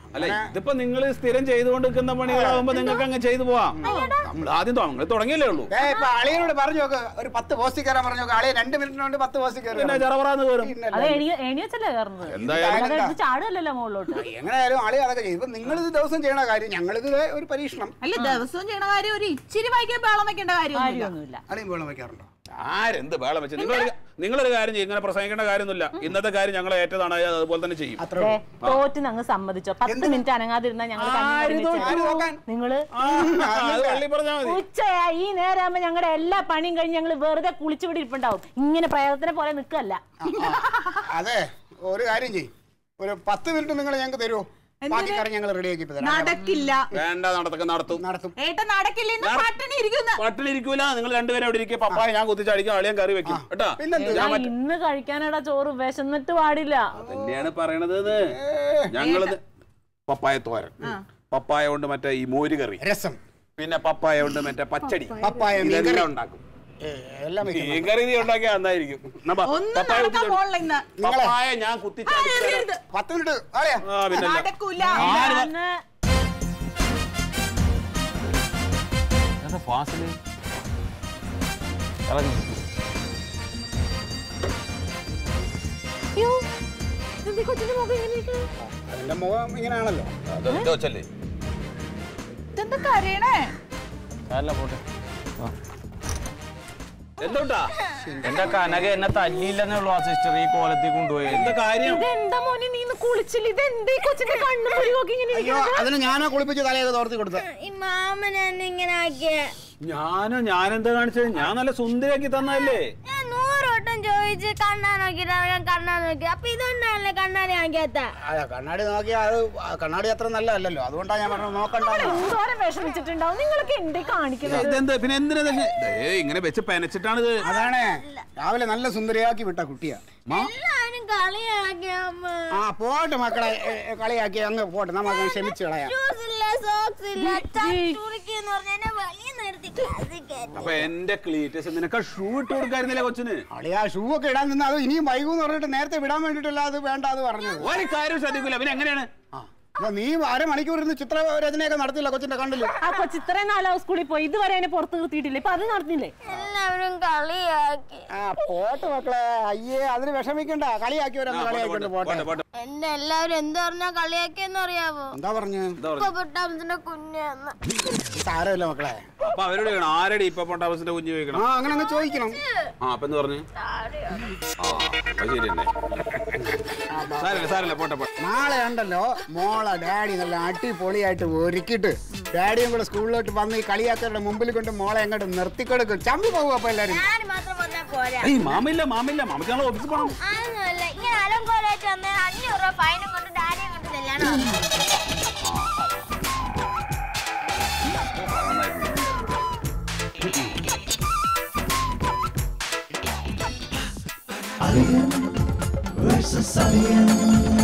അല്ല ഇതിപ്പോ നിങ്ങൾ സ്ഥിരം ചെയ്തുകൊണ്ട് നിൽക്കുന്ന പണികളാകുമ്പോ നിങ്ങൾക്ക് അങ്ങ് ചെയ്തു പോവാം നമ്മൾ ആദ്യം നിങ്ങൾ തുടങ്ങിയല്ലേ ഉള്ളൂ ഏ ഇപ്പൊ അളിയനോട് പറഞ്ഞു നോക്ക് ഒരു പത്ത് പോസ്റ്റിൽ കയറാൻ പറഞ്ഞു നോക്ക് അളിയ രണ്ട് മിനിറ്റിനുണ്ട് പത്ത് പോസ്റ്റിൽ കയറി പിന്നെ ചെറവറാന്ന് കയറും അത് എണി എണി വെച്ചല്ലേ കയറുന്നത് എന്തായാലും അത് എടുത്ത് ചാടുകയല്ലല്ലോ മുകളിലോട്ട് എങ്ങനെയായാലും അളി അതൊക്കെ ചെയ്യും ഇപ്പൊ നിങ്ങളിത് ദിവസം ചെയ്യണ കാര്യം ഞങ്ങളിത് ഒരു പരീക്ഷണം അല്ല ദിവസവും ചെയ്യണ കാര്യം ഒരു ഇച്ചിരി വൈകിയ ബഹളം വെക്കേണ്ട കാര്യമൊന്നുമില്ല കാര്യമൊന്നുമില്ല അളിയും വേളം വെക്കാറുണ്ടോ ആരെന്ത് വേളം വെച്ച് നിങ്ങളൊരു നിങ്ങളൊരു കാര്യം ചെയ്യും ഇങ്ങനെ പ്രസംഗിക്കേണ്ട കാര്യമൊന്നുമില്ല ഇന്നത്തെ കാര്യം ഞങ്ങൾ ഏറ്റതാണ് അത് അതുപോലെ തന്നെ ചെയ്യും അത്ര ദേ, തോറ്റ് ഞങ്ങൾ സമ്മതിച്ചോ പത്ത് മിനിറ്റ് അനങ്ങാതിരുന്ന ഞങ്ങൾ ആര് നോക്കാൻ? നിങ്ങള് ആ, അത് വള്ളി പറഞ്ഞാൽ മതി ഉച്ചയാ ഈ നേരമാകുമ്പോ ഞങ്ങളുടെ എല്ലാ പണിയും കഴിഞ്ഞ് ഞങ്ങൾ വെറുതെ കുളിച്ചുവിടെ ഇരിപ്പുണ്ടാവും ഇങ്ങനെ പ്രയോഗത്തിനെ പോലെ നിൽക്കല്ല അതെ ഒരു കാര്യം ചെയ്യും ഒരു പത്ത് മിനിറ്റ് നിങ്ങൾ ഞങ്ങൾക്ക് തരുമോ ബാക്കി കാര്യം ഞങ്ങൾ റെഡിയാക്കി ഇപ്പൊ തരാം നടക്കില്ല വേണ്ട നടത്തൊക്കെ നടത്തും നടത്തും ഏട്ടൻ നടക്കില്ല ഇന്ന് പട്ടിണി ഇരിക്കുന്ന പട്ടിണി ഇരിക്കൂല നിങ്ങൾ രണ്ടുപേരും അവിടെ ഇരിക്കുക പപ്പായ ഞാൻ കുത്തിച്ചടിക്കും അളിയാൻ കറി വെക്കും കേട്ടാ പിന്നെന്ത്? ഞാൻ ഞാൻ ഇന്ന് കഴിക്കാനടാ ചോറ് വിശന്നിട്ട് പാടില്ല തന്നെയാണ് പറയണത് ഞങ്ങളിത് പപ്പായ തോരൻ പപ്പായ കൊണ്ട് മറ്റേ ഈ മോര് കറി രസം പിന്നെ പപ്പായ കൊണ്ട് മറ്റേ പച്ചടി പപ്പായ മീൻകറി. ഇതെല്ലാം ഉണ്ടാക്കും ഏ, എല്ലാം വെക്കുന്നു. ഈ കറി നീ ഉണ്ടാക്കിയാ നന്നായിരിക്കും എന്നാ പ- ഒന്നും പപ്പായ നടക്കാൻ കുത്തിച്ചടി- പോണില്ല ഇന്ന് പപ്പായ ഞാൻ ആ, കുത്തിച്ചടിച്ചു എറിയരുത്. പത്ത് മിനിറ്റ് അളിയാ ആ പിന്നെ നടക്കൂല ഞാന് ഫാസില് ഇറങ്ങി അയ്യോ, ഇതെന്താ ഈ കൊച്ചിന്റെ മുഖം ഇങ്ങനെ ഇരിക്കണെ? അതിന്റെ മുഖം ഇങ്ങനെയാണല്ലോ വെച്ചല്ലേ ഇതെന്താ കരയണേ അല്ല പോട്ടെ എന്തോട്ടാ എന്റെ കനക എന്നെ തല്ലിയില്ലെന്നേ ഉള്ളൂ ആ സിസ്റ്റർ ഈ കോലത്തിൽ കൊണ്ടുപോയി എന്താ കാര്യം ഇതെന്താ മോനെ നീ ഇന്ന് കുളിച്ചില്ല ഇതെന്താ ഈ കൊച്ചിന്റെ കണ്ണും മുഴുവൊക്കെ ഇങ്ങനെ അയ്യോ അതിന് ഞാനാ കുളിപ്പിച്ച് തലയൊക്കെ തോർത്തി കൊടുത്തത് ഈ മാമൻ എന്നെ ഇങ്ങനെ ആക്കിയ ഞാനോ ഞാനെന്താ കാണിച്ചത് ഞാൻ നല്ല സുന്ദരിയാക്കി തന്നതല്ലേ ഞാൻ നൂറ് വട്ടം ചോദിച്ച് കണ്ണാ നോക്കിട്ട് ഞാൻ കണ്ണാ നോക്കി അപ്പൊ ഇതുകൊണ്ടാണല്ലേ കണ്ണാടി വാങ്ങിക്കാത്ത അതെ കണ്ണാടി നോക്കിയാൽ അത് ആ കണ്ണാടി അത്ര നല്ലതല്ലല്ലോ അതുകൊണ്ടാണ് ഞാൻ പറഞ്ഞത് നോക്കണ്ട എന്തോരം വിഷമിച്ചിട്ടുണ്ടാവും നിങ്ങളൊക്കെ എന്തേ കാണിക്കുന്നത് ഇതെന്താ പിന്നെ എന്തിനാ ഇതൊക്കെ? ദേ, ഇങ്ങനെ വെച്ച് പെനച്ചിട്ടാണ് ഇത് അതാണ് രാവിലെ നല്ല സുന്ദരിയാക്കി വിട്ട കുട്ടിയാ എല്ലാവരും കളിയാക്കിയ അമ്മ ആ പോട്ടെ മക്കളെ ഏ, ഏ, കളിയാക്കി അങ്ങ് പോട്ടെ നമുക്ക് ക്ഷമിച്ച് കളയാം ഷൂസ് ഇല്ല സോക്സ് ഇല്ല ചുരുക്കിന്ന് പറഞ്ഞ എന്നെ വലിയ നിർത്തി ക്ലാസ്സിൽ കയറ്റി അപ്പൊ എന്റെ ക്ലീറ്റസ് നിനക്ക് ഷൂ ഇട്ട് കൊടുക്കായിരുന്നില്ല കൊച്ചിന് അളിയാ ഷൂ ഒക്കെ ഇടാൻ നിന്ന് അത് ഇനിയും വൈകും പറഞ്ഞിട്ട് നേരത്തെ വിടാൻ വേണ്ടിട്ടല്ല അത് വേണ്ട അത് പറഞ്ഞത് ഒരു കാര്യം ശ്രദ്ധിക്കൂല പിന്നെ എങ്ങനെയാണ് ആ ഇതാ നീ അരമണിക്കൂർ ഇരുന്ന് ചിത്രരചനയൊക്കെ നടത്തില്ല കൊച്ചിന്റെ കണ്ടില്ല ആ കൊച്ചി ഇത്രയും നാലാവും സ്കൂളിൽ പോയി ഇതുവരെ അതിനെ പുറത്ത് നിർത്തിയിട്ടില്ല ഇപ്പൊ അത് നടന്നില്ലേ എല്ലാവരും കളിയാക്കി ആ പോട്ടെ മക്കളെ അയ്യേ അതിന് വിഷമിക്കണ്ട കളിയാക്കിയവരൊന്ന് കളിയാക്കിണ്ട് പോട്ടെ പോട്ടെ, പോട്ടെ. എന്നെ എല്ലാവരും എന്ത് പറഞ്ഞാ കളിയാക്കിയെന്ന് അറിയാവോ എന്താ പറഞ്ഞു പൊട്ടാമത്തിന്റെ കുഞ്ഞെന്ന് സാരമില്ല മക്കളെ അപ്പൊ അവരോട് വേണം ആരടി ഇപ്പൊ പൊട്ടാമസിന്റെ കുഞ്ഞ് ആ ചോദിക്കണം അങ്ങനെ അങ്ങ് ചോദിക്കണം ആ അപ്പൊ എന്ത് പറഞ്ഞു ആ അത് ശരി തന്നെ സാരല്ല സാരല്ല പോട്ടെ പോട്ടെ നാളെ ഉണ്ടല്ലോ മോളെ ഡാഡി നല്ല അടിപൊളിയായിട്ട് ഒരുക്കിയിട്ട് ഡാഡിയും കൂടെ സ്കൂളിലോട്ട് വന്ന് ഈ കളിയാക്കരുടെ മുമ്പിൽ കൊണ്ട് മോളെ അങ്ങോട്ട് നിർത്തിക്കൊടുക്കും ചമ്പി പോകും അപ്പൊ എല്ലാരും ഞാൻ മാത്രം വന്നാ പോരാ ഏയ് മാമില്ല മാമില്ല മാമിക്ക് നാളെ ഓഫീസിൽ പോകണം അതൊന്നുമല്ല ഇങ്ങനെ അലങ്കോലായിട്ട് വന്നതിന് അഞ്ഞൂറ് രൂപ ഫൈനും കൊണ്ട് ഡാഡിയും കൊണ്ട് ചെല്ലാനോ Alien versus Alien.